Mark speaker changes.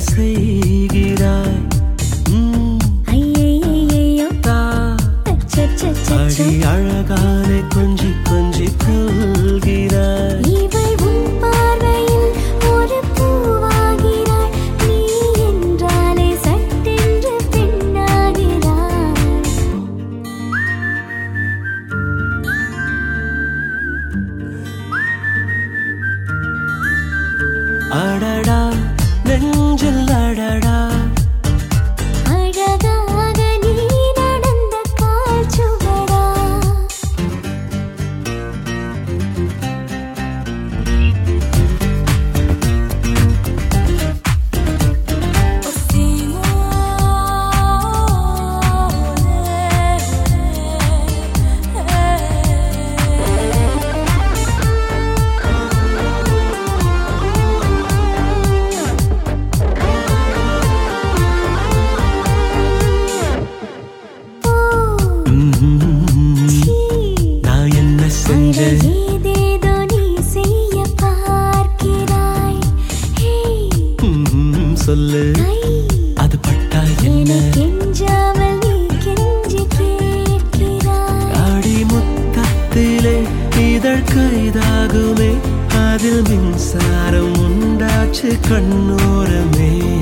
Speaker 1: செய்கிறாய் ம்,
Speaker 2: ஐயையையையோ,
Speaker 1: தா.
Speaker 2: அச்சச்சச்சச்சோ.
Speaker 1: அடி அழகாலே கொஞ்சி கொஞ்சி கொள்கிறாய்
Speaker 2: இவள் உன் பார்வையில் ஒரு பூவாகிறாள். நீ என்றாலே சட்டென்று பெண்ணாகிறாள்.
Speaker 1: அடடா நெஞ்சில் அடடா
Speaker 2: அழகாக நீ நடந்த கால்சுவடா. ஓ,
Speaker 1: ம்ம்.
Speaker 2: சீ.
Speaker 1: நான் என்ன செஞ்சேன்
Speaker 2: ஏதேதோ நீ செய்ய பார்க்கிறாய் ஹே,
Speaker 1: ம்ம். சொல்லு
Speaker 2: ஐ,
Speaker 1: அது பட்டா என்ன
Speaker 2: எனக்கு கெஞ்சாமல் நீ கெஞ்சி கேட்கிறாய்
Speaker 1: அடி முத்தத்திலே இதழ் கைதாகுமே அதில் மின்சாரம் உண்டாச்சு கண்ணோரமே